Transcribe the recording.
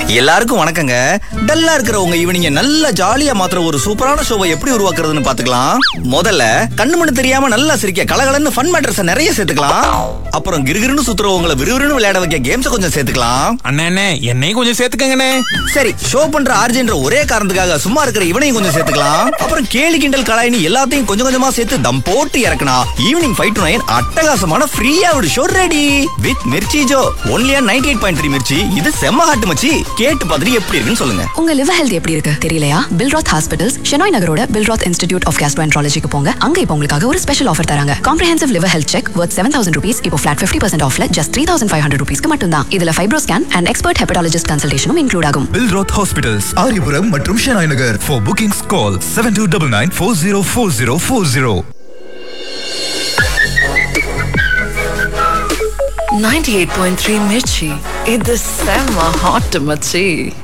எல்லாருக்கும் வணக்கங்க டல்லா இருக்கிற உங்க ஈவினிங்க நல்லா ஜாலியா மாத்திர ஒரு சூப்பரான ஷோவை எப்படி உருவாக்குறதுன்னு பாத்துக்கலாம் முதல்ல கண்ணு மண்ணு தெரியாம நல்லா சிரிக்க கலகலன்னு ஃபன் மேட்டர்ஸ் நிறைய சேர்த்துக்கலாம் அப்புறம் கிறுகிறுன்னு சுத்துறவங்களை விறுவிறுன்னு விளையாட வைக்க கேம்ஸ் கொஞ்சம் சேர்த்துக்கலாம் அண்ணே அண்ணே என்னையும் கொஞ்சம் சேர்த்துக்கங்கண்ணே சரி ஷோ பண்ற ஆர்ஜின்ற ஒரே காரணத்துக்காக சும்மா இருக்கிற இவனையும் கொஞ்சம் சேர்த்துக்கலாம் அப்புறம் கேலி கிண்டல் கலாயினி எல்லாத்தையும் கொஞ்சம் கொஞ்சமா சேர்த்து தம் போட்டு இறக்கனா ஈவினிங் ஃபைவ் டு நைன் அட்டகாசமான ஃப்ரீயா ஒரு show ready with Mirchi Jo ஒன்லியா ninety eight point three Mirchi இது செம்ம ஹாட்டு மச்சி கேட்டு பார்த்துட்டு எப்படி இருக்குன்னு சொல்லுங்க உங்க லிவர் ஹெல்த் எப்படி இருக்கு தெரியலையா பில்ராத் ஹாஸ்பிட்டல்ஸ் ஷெனாய் நகரோட பில்ராத் இன்ஸ்டிடியூட் ஆஃப் கேஸ்ட்ரோஎன்ட்ராலஜிக்கு போங்க அங்க இப்போ உங்களுக்காக ஒரு ஸ்பெஷல் ஆஃபர் தராங்க comprehensive liver health check worth seven thousand rupees இப்போ ஃபிளாட் ஃபிஃப்டி பர்சன்ட் ஆஃப்ல just three thousand five hundred ருபீஸ்க்கு மட்டும் தான் இதுல fibro scan and expert hepatologist கன்சல்டேஷனும் இன்க்ளூட் ஆகும் பில்ராத் ஹாஸ்பிட்டல்ஸ் ஆரியபுரம் மற்றும் Shenoy Nagar for bookings call seven two double nine four zero four zero four zero 98.3 Mirchi. இது செம்ம ஹாட் மச்சி